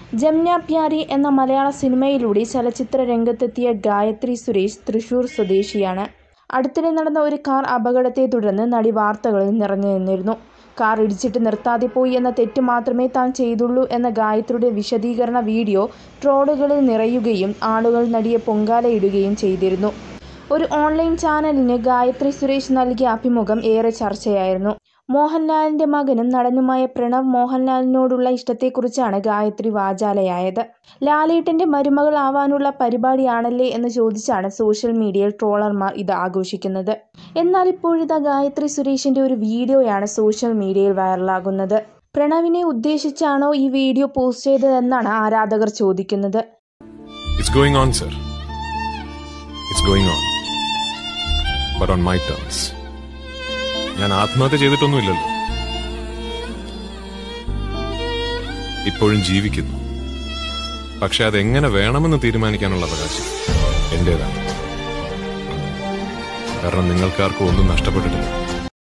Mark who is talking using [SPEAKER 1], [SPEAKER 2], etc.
[SPEAKER 1] ജംന പ്യാരി എന്ന മലയാള സിനിമയിലൂടെ ചലച്ചിത്ര രംഗത്തെത്തിയ ഗായത്രി സുരേഷ് തൃശൂർ സ്വദേശിയാണ് അടുത്തിടെ നടന്ന ഒരു കാർ അപകടത്തെ തുടർന്ന് നടി വാർത്തകളിൽ നിറഞ്ഞു നിന്നിരുന്നു കാർ ഇടിച്ചിട്ട് നിർത്താതെ പോയി എന്ന തെറ്റ് മാത്രമേ താൻ ചെയ്തുള്ളൂ എന്ന ഗായത്രിയുടെ വിശദീകരണ വീഡിയോ ട്രോളുകളിൽ നിറയുകയും ആളുകൾ നടിയെ പൊങ്കാലയിടുകയും ചെയ്തിരുന്നു ഒരു ഓൺലൈൻ ചാനലിന് ഗായത്രി സുരേഷ് നൽകിയ അഭിമുഖം ഏറെ ചർച്ചയായിരുന്നു മോഹൻലാലിന്റെ മകനും നടനുമായ പ്രണവ് മോഹൻലാലിനോടുള്ള ഇഷ്ടത്തെക്കുറിച്ചാണ് ഗായത്രി വാചാലയായത് ലാലേട്ടന്റെ മരുമകൾ ആവാനുള്ള പരിപാടിയാണല്ലേ എന്ന് ചോദിച്ചാണ് സോഷ്യൽ മീഡിയയിൽ ട്രോളർമാർ ഇത് ആഘോഷിക്കുന്നത് എന്നാൽ ഇപ്പോഴിതാ ഗായത്രി സുരേഷിന്റെ ഒരു വീഡിയോയാണ് സോഷ്യൽ മീഡിയയിൽ വൈറലാകുന്നത് പ്രണവിനെ ഉദ്ദേശിച്ചാണോ ഈ വീഡിയോ പോസ്റ്റ് ചെയ്തതെന്നാണ് ആരാധകർ ചോദിക്കുന്നത്
[SPEAKER 2] It's going on, sir. It's going on. But on my terms. ഞാൻ ആത്മഹത്യ ചെയ്തിട്ടൊന്നുമില്ലല്ലോ ഇപ്പോഴും ജീവിക്കുന്നു പക്ഷെ അതെങ്ങനെ വേണമെന്ന് തീരുമാനിക്കാനുള്ള അവകാശം എന്റേതാണ് കാരണം നിങ്ങൾക്കാർക്കും ഒന്നും നഷ്ടപ്പെട്ടിട്ടില്ല